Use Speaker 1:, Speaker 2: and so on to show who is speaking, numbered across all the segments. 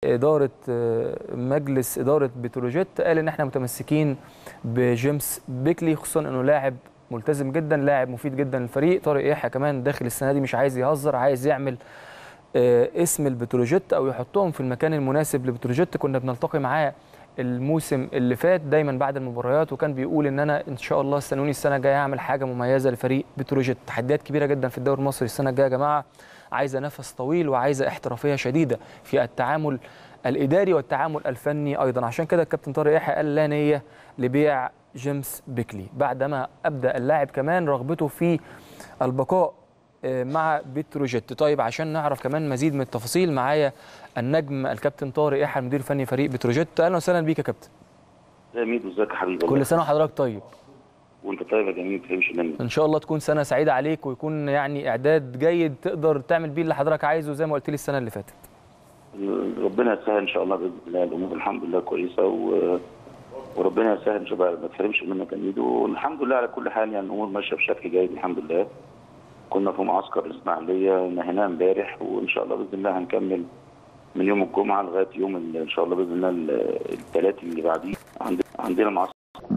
Speaker 1: اداره مجلس اداره بتروجيت قال ان احنا متمسكين بجيمس بيكلي خصوصا انه لاعب ملتزم جدا لاعب مفيد جدا للفريق طارق يحيى كمان داخل السنه دي مش عايز يهزر عايز يعمل اسم البتروجيت او يحطهم في المكان المناسب لبتروجيت كنا بنلتقي معاه الموسم اللي فات دايما بعد المباريات وكان بيقول ان انا ان شاء الله استنوني السنه الجايه اعمل حاجه مميزه لفريق بتروجيت تحديات كبيره جدا في الدوري المصري السنه الجايه يا جماعه عايزه نفس طويل وعايزه احترافيه شديده في التعامل الاداري والتعامل الفني ايضا عشان كده الكابتن طارق يحيى قال لا نيه لبيع جيمس بيكلي بعدما ابدا اللاعب كمان رغبته في البقاء مع بتروجيت طيب عشان نعرف كمان مزيد من التفاصيل معايا النجم الكابتن طارق يحيى المدير الفني فريق بتروجيت اهلا وسهلا بيك يا كابتن
Speaker 2: يا ميدو ازيك يا حبيبي
Speaker 1: كل سنه وحضرتك طيب
Speaker 2: وانت طيب يا جميل ما تفهمش مني
Speaker 1: ان شاء الله تكون سنه سعيده عليك ويكون يعني اعداد جيد تقدر تعمل بيه اللي حضرتك عايزه زي ما قلت لي السنه اللي فاتت
Speaker 2: ربنا يسهل ان شاء الله باذن الله الامور الحمد لله كويسه و... وربنا يسهل ان شاء الله ما تحرمش منك يا ميدو والحمد لله على كل حال يعني الامور ماشيه بشكل جيد الحمد لله كنا في معسكر الاسماعيليه نهيناه امبارح وان شاء الله باذن الله هنكمل من يوم الجمعه لغايه يوم ان شاء الله باذن الله الثلاث اللي بعديه عندنا معسكر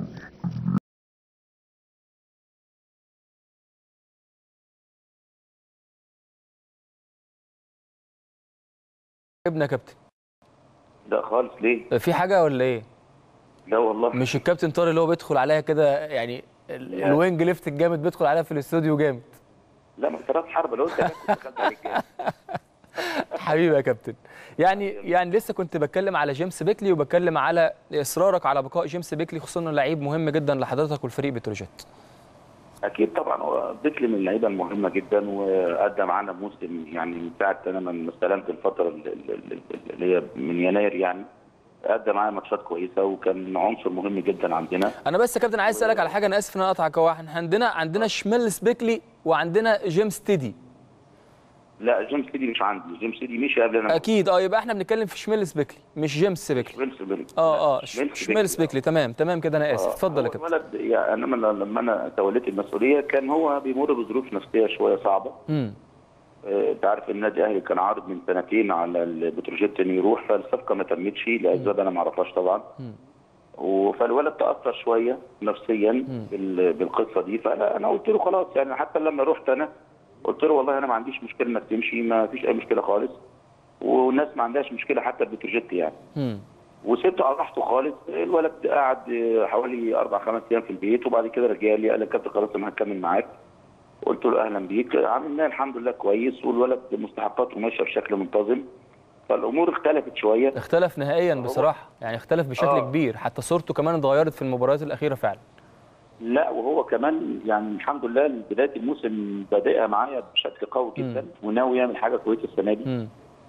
Speaker 1: ابنك كابتن
Speaker 2: لا خالص ليه؟
Speaker 1: في حاجه ولا ايه؟
Speaker 2: لا والله
Speaker 1: مش الكابتن طارق اللي هو بيدخل عليها كده يعني الوينج ليفت الجامد بيدخل عليها في الاستوديو جامد
Speaker 2: لا ما انت حرب لو انت كنت دخلت عليك
Speaker 1: حبيبي يا كابتن يعني يعني لسه كنت بتكلم على جيمس بيكلي وبتكلم على اصرارك على بقاء جيمس بيكلي خصوصا انه لعيب مهم جدا لحضرتك والفريق بتروجيت
Speaker 2: اكيد طبعا هو بيكلي من اللعيبه المهمه جدا وادى معانا موسم يعني من ساعه انا من استلمت الفتره اللي هي من يناير يعني ادى معانا ماتشات كويسه وكان عنصر مهم جدا عندنا
Speaker 1: انا بس يا كابتن عايز اسالك على حاجه انا اسف ان انا اقطعك هو احنا عندنا عندنا شميلس بيكلي وعندنا جيمس تيدي
Speaker 2: لا جيمس تيدي مش عندي جيمس تيدي مشي قبل انا
Speaker 1: اكيد اه يبقى احنا بنتكلم في شميلس بيكلي مش جيمس بيكلي
Speaker 2: شميلس بيكلي
Speaker 1: اه اه شميلس بيكلي تمام تمام كده انا اسف اتفضل يا كابتن
Speaker 2: الولد يعني انا لما انا توليت المسؤوليه كان هو بيمر بظروف نفسيه شويه صعبه
Speaker 1: امم
Speaker 2: انت عارف النادي الاهلي كان عارض من سنتين على البتروجيت انه يروح فالصفقه ما تمتش لاسباب انا ما اعرفهاش طبعا فالولد تاثر شويه نفسيا بالقصه دي فانا قلت له خلاص يعني حتى لما رحت انا قلت له والله انا ما عنديش مشكله انك تمشي ما فيش اي مشكله خالص والناس ما عندهاش مشكله حتى البتروجيت يعني
Speaker 1: امم
Speaker 2: وسبته على راحته خالص الولد قعد حوالي اربع خمس ايام في البيت وبعد كده رجع لي قال لي كابتن خلاص انا هكمل معاك قلت له اهلا بيك عملناه الحمد لله كويس والولد مستحقاته ماشيه بشكل منتظم فالامور اختلفت شويه
Speaker 1: اختلف نهائيا بصراحه يعني اختلف بشكل آه. كبير حتى صورته كمان اتغيرت في المباريات الاخيره فعلا
Speaker 2: لا وهو كمان يعني الحمد لله بدايه الموسم بادئها معايا بشكل قوي جدا م. وناوي يعمل حاجه كويسه السنه دي م.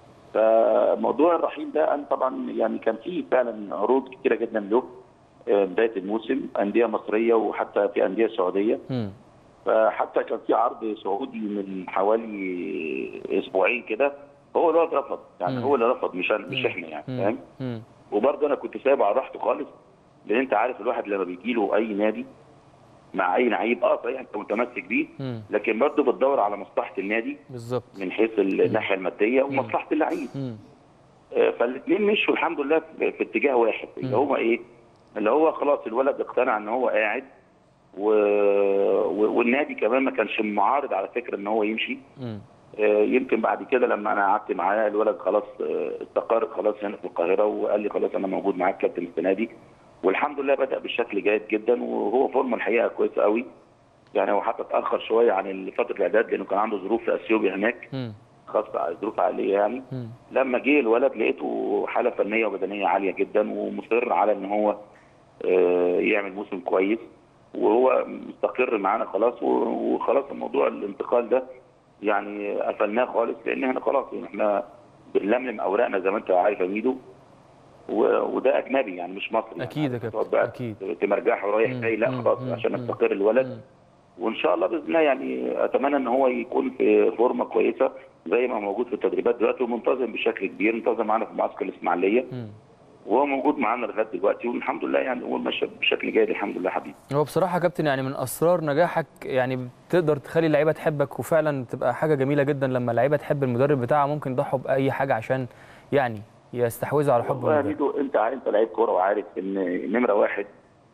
Speaker 2: فموضوع الرحيل ده انا طبعا يعني كان فيه فعلا عروض كتيره جدا له بدايه الموسم انديه مصريه وحتى في انديه سعوديه
Speaker 1: م.
Speaker 2: فحتى كان في عرض سعودي من حوالي اسبوعين كده هو اللي رفض يعني
Speaker 1: مم.
Speaker 2: هو اللي رفض مش مش احنا يعني
Speaker 1: مم.
Speaker 2: فاهم
Speaker 1: مم.
Speaker 2: وبرضه انا كنت سايبه على راحته خالص لان انت عارف الواحد لما بيجي له اي نادي مع اي لعيب اه صحيح انت متمسك بيه
Speaker 1: مم.
Speaker 2: لكن برضه بتدور على مصلحه النادي
Speaker 1: بالظبط
Speaker 2: من حيث الناحيه الماديه ومصلحه اللعيب
Speaker 1: مم.
Speaker 2: آه، فالاثنين مشوا الحمد لله في في اتجاه واحد اللي هو ايه؟ اللي هو خلاص الولد اقتنع ان هو قاعد و... و... والنادي كمان ما كانش معارض على فكره ان هو يمشي
Speaker 1: مم.
Speaker 2: آه، يمكن بعد كده لما انا قعدت معاه الولد خلاص آه، استقر خلاص هنا في القاهره وقال لي خلاص انا موجود معاك كابتن السنه دي والحمد لله بدا بشكل جيد جدا وهو فورمه الحقيقه كويسه قوي يعني هو حتى اتاخر شويه عن فتره الاعداد لانه كان عنده ظروف في اثيوبيا هناك
Speaker 1: مم.
Speaker 2: خاصه ظروف عائليه يعني
Speaker 1: مم.
Speaker 2: لما جه الولد لقيته حاله فنيه وبدنيه عاليه جدا ومصر على ان هو آه، يعمل موسم كويس وهو مستقر معانا خلاص و- وخلاص الموضوع الانتقال ده يعني قفلناه خالص لان احنا خلاص يعني احنا بنلملم اوراقنا زي ما انت عارف يا ميدو و- وده اجنبي يعني مش مصري
Speaker 1: أكيد يا
Speaker 2: يعني
Speaker 1: كابتن،
Speaker 2: تقعد بقى
Speaker 1: أكيد.
Speaker 2: تمرجح ورايح
Speaker 1: مم.
Speaker 2: جاي لا
Speaker 1: مم.
Speaker 2: خلاص
Speaker 1: مم.
Speaker 2: عشان
Speaker 1: مم.
Speaker 2: يستقر الولد
Speaker 1: مم.
Speaker 2: وان شاء الله باذن الله يعني اتمنى ان هو يكون في فورمه كويسه زي ما موجود في التدريبات دلوقتي ومنتظم بشكل كبير انتظم معانا في معسكر الاسماعيليه
Speaker 1: مم.
Speaker 2: وهو موجود معانا لغايه دلوقتي والحمد لله يعني الامور ماشيه بشكل جيد الحمد لله حبيبي
Speaker 1: هو بصراحه يا كابتن يعني من اسرار نجاحك يعني بتقدر تخلي اللعيبه تحبك وفعلا بتبقى حاجه جميله جدا لما اللعيبه تحب المدرب بتاعها ممكن يضحوا باي حاجه عشان يعني يستحوذوا على حب
Speaker 2: والله يا
Speaker 1: المدرب
Speaker 2: ميدو انت انت لعيب كوره وعارف ان نمره واحد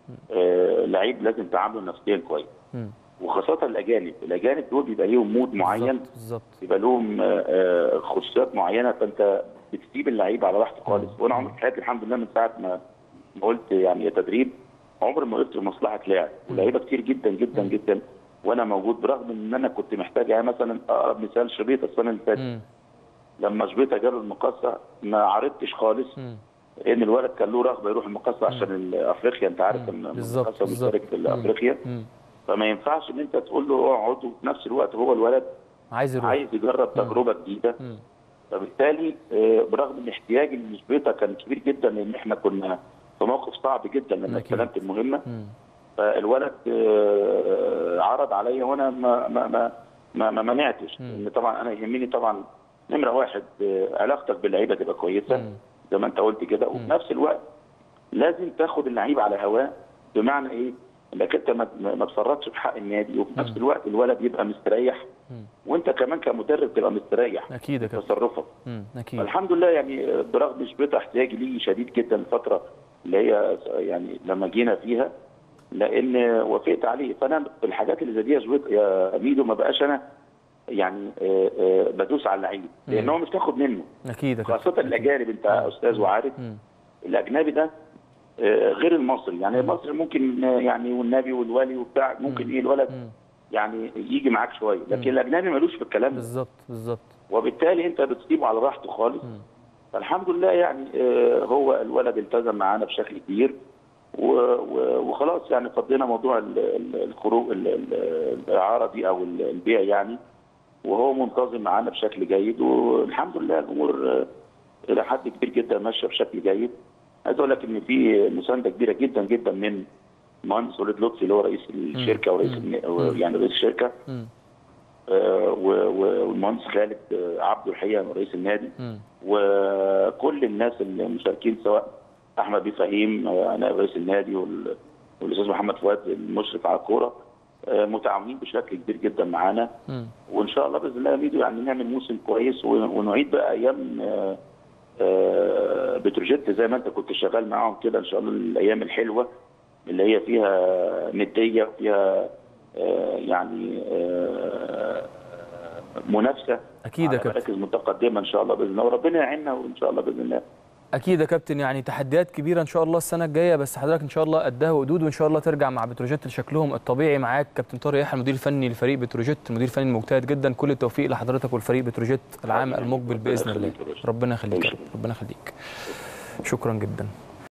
Speaker 2: آه لعيب لازم تعامله نفسيا كويس
Speaker 1: مم.
Speaker 2: وخاصه الاجانب، الاجانب دول بيبقى ليهم مود معين
Speaker 1: بالظبط بالظبط
Speaker 2: بيبقى لهم آه، آه، خصوصيات معينه فانت بتسيب اللعيب على راحته خالص وانا عمري في حياتي الحمد لله من ساعه ما ما قلت يعني يا تدريب عمري ما قلت لمصلحه لاعب ولاعيبه كتير جدا جدا جدا وانا موجود برغم ان انا كنت محتاج يعني مثلا اقرب مثال شبيطه السنه اللي فاتت
Speaker 1: مم.
Speaker 2: لما شبيطه جاله المقصه ما عرضتش خالص
Speaker 1: مم.
Speaker 2: ان الولد كان له رغبه يروح المقصه عشان ال- افريقيا انت عارف ان
Speaker 1: بالظبط،
Speaker 2: المقصه
Speaker 1: بالظبط.
Speaker 2: مشترك في افريقيا
Speaker 1: مم.
Speaker 2: فما ينفعش ان انت تقول له اقعد وفي نفس الوقت هو الولد
Speaker 1: عايز يروح
Speaker 2: عايز يجرب تجربه جديده
Speaker 1: مم.
Speaker 2: فبالتالي آه، برغم ان احتياجي لشبيطه كان كبير جدا لان احنا كنا في موقف صعب جدا لما
Speaker 1: أكيد.
Speaker 2: استلمت المهمه
Speaker 1: مم.
Speaker 2: فالولد آه، عرض عليا وانا ما ما ما ما, ما منعتش لان طبعا انا يهمني طبعا نمره واحد آه، علاقتك باللعيبه تبقى كويسه
Speaker 1: مم.
Speaker 2: زي ما انت قلت كده وفي نفس الوقت لازم تاخد اللعيب على هواه بمعنى ايه؟ انك انت ما ما تفرطش في حق النادي وفي نفس الوقت الولد يبقى مستريح
Speaker 1: مم.
Speaker 2: وانت كمان كمدرب تبقى مستريح
Speaker 1: اكيد يا
Speaker 2: في
Speaker 1: كابتن
Speaker 2: تصرفك
Speaker 1: مم. اكيد
Speaker 2: الحمد لله يعني برغم شبيطه احتياجي ليه شديد جدا الفتره اللي هي يعني لما جينا فيها لان وافقت عليه فانا في الحاجات اللي زي دي يا شبيطه يا ميدو ما بقاش انا يعني آه، آه، بدوس على اللعيب لان هو مش تاخد منه
Speaker 1: اكيد يا كابتن
Speaker 2: خاصه الاجانب انت استاذ وعارف
Speaker 1: مم.
Speaker 2: الاجنبي ده آه، غير المصري يعني المصري ممكن آه، يعني والنبي والولي وبتاع ممكن ايه الولد
Speaker 1: مم.
Speaker 2: يعني يجي معاك شويه لكن الاجنبي ملوش في الكلام ده
Speaker 1: بالظبط بالظبط
Speaker 2: وبالتالي انت بتسيبه على راحته خالص
Speaker 1: مم.
Speaker 2: فالحمد لله يعني آه، هو الولد التزم معانا بشكل كبير و- و- وخلاص يعني فضينا موضوع ال- ال- الخروج ال- ال- الاعاره دي او ال- البيع يعني وهو منتظم معانا بشكل جيد والحمد لله الامور آه، الى حد كبير جدا ماشيه بشكل جيد عايز اقول لك ان في مسانده كبيره جدا جدا من المهندس وليد لطفي اللي هو رئيس الشركه ورئيس الن- يعني رئيس الشركه
Speaker 1: مم.
Speaker 2: آه، و- و- والمهندس خالد آه، عبده الحقيقه رئيس النادي
Speaker 1: مم.
Speaker 2: وكل الناس المشاركين سواء احمد بيه فهيم آه، انا رئيس النادي وال- والاستاذ محمد فؤاد المشرف على الكوره آه، متعاونين بشكل كبير جدا معانا
Speaker 1: مم.
Speaker 2: وان شاء الله باذن الله يا ميدو يعني نعمل موسم كويس ون- ونعيد بقى ايام آه، آه، بتروجيت زي ما انت كنت شغال معاهم كده ان شاء الله الايام الحلوه اللي هي فيها نديه وفيها آه، يعني آه، منافسه
Speaker 1: اكيد يا
Speaker 2: على
Speaker 1: كابتن
Speaker 2: مراكز متقدمه ان شاء الله باذن الله وربنا يعيننا وان شاء الله باذن الله
Speaker 1: اكيد يا كابتن يعني تحديات كبيره ان شاء الله السنه الجايه بس حضرتك ان شاء الله قدها وقدود وان شاء الله ترجع مع بتروجيت لشكلهم الطبيعي معاك كابتن طارق يحيى المدير الفني لفريق بتروجيت المدير الفني المجتهد جدا كل التوفيق لحضرتك والفريق بتروجيت العام المقبل باذن الله
Speaker 2: يخليك يا باشا.
Speaker 1: ربنا يخليك يا
Speaker 2: شكرا.
Speaker 1: رب، ربنا يخليك شكرا جدا